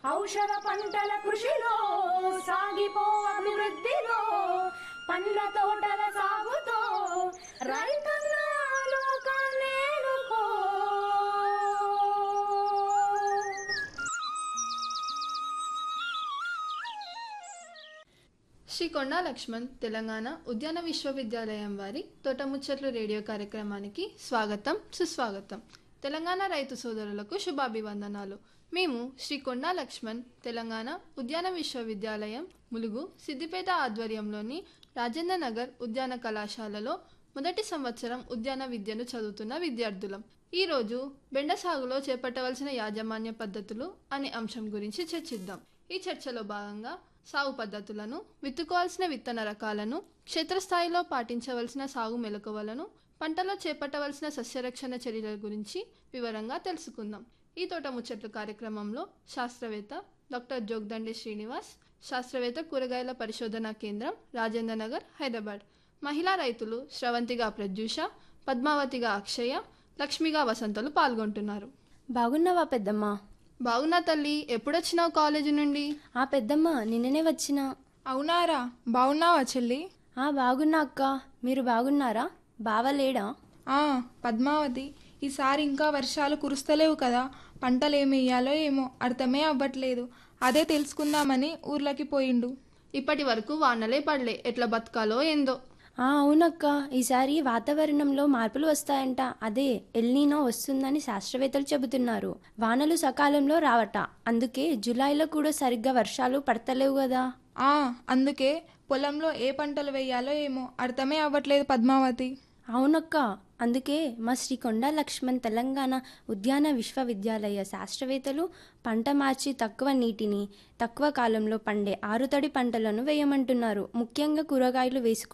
ఔషధ పంటల కృషిలో సాగిపో అభివృద్ధిలో పండ్ల తోటల సాగుతో రైతన్న లోకాన్నేలుకో శ్రీ కొండా లక్ష్మణ్ తెలంగాణ ఉద్యాన విశ్వవిద్యాలయం వారి తోటముచ్చట్లు రేడియో కార్యక్రమానికి స్వాగతం సుస్వాగతం తెలంగాణ రైతు సోదరులకు శుభాభివందనాలు మేము శ్రీ కొండా లక్ష్మణ్ తెలంగాణ ఉద్యాన విశ్వవిద్యాలయం ములుగు సిద్దిపేట ఆధ్వర్యంలోని రాజేంద్ర నగర్ ఉద్యాన కళాశాలలో మొదటి సంవత్సరం ఉద్యాన విద్యను చదువుతున్న విద్యార్థులం ఈరోజు బెండ సాగులో చేపట్టవలసిన యాజమాన్య పద్ధతులు అనే అంశం గురించి చర్చిద్దాం ఈ చర్చలో భాగంగా సాగు పద్ధతులను విత్తుకోవాల్సిన విత్తన రకాలను క్షేత్రస్థాయిలో పాటించవలసిన సాగు మెలకువలను పంటలో చేపట్టవలసిన సస్యరక్షణ చర్యల గురించి వివరంగా తెలుసుకుందాం ఈ తోట ముచ్చట్లు కార్యక్రమంలో శాస్త్రవేత్త డాక్టర్ జోగ్దండి శ్రీనివాస్ శాస్త్రవేత్త కూరగాయల పరిశోధనా కేంద్రం రాజేంద్ర నగర్ హైదరాబాద్ మహిళా రైతులు శ్రవంతిగా ప్రత్యూష పద్మావతిగా అక్షయ లక్ష్మిగా వసంతలు పాల్గొంటున్నారు బాగున్నావా పెద్దమ్మ బాగున్నా తల్లి ఎప్పుడొచ్చినావు కాలేజీ నుండి ఆ పెద్దమ్మ నిన్ననే వచ్చిన అవునారా బాగున్నావా చెల్లి ఆ బాగున్నా అక్క మీరు బాగున్నారా బావలేడా ఆ పద్మావతి ఈసారి ఇంకా వర్షాలు కురుస్తలేవు కదా పంటలు ఏమి వేయాలో ఏమో అర్థమే అవ్వట్లేదు అదే తెలుసుకుందామని ఊర్లోకి పోయిండు ఇప్పటి వరకు వానలే పడలే ఎట్లా బతకాలో ఏందో ఆ అవునక్క ఈసారి వాతావరణంలో మార్పులు వస్తాయంట అదే ఎల్నీనో వస్తుందని శాస్త్రవేత్తలు చెబుతున్నారు వానలు సకాలంలో రావట అందుకే జూలైలో కూడా సరిగ్గా వర్షాలు పడతలేవు కదా ఆ అందుకే పొలంలో ఏ పంటలు వేయాలో ఏమో అర్థమే అవ్వట్లేదు పద్మావతి అవునక్క అందుకే మా శ్రీకొండ లక్ష్మణ్ తెలంగాణ ఉద్యాన విశ్వవిద్యాలయ శాస్త్రవేత్తలు పంట మార్చి తక్కువ నీటిని తక్కువ కాలంలో పండే ఆరుతడి పంటలను వేయమంటున్నారు ముఖ్యంగా కూరగాయలు వేసుకు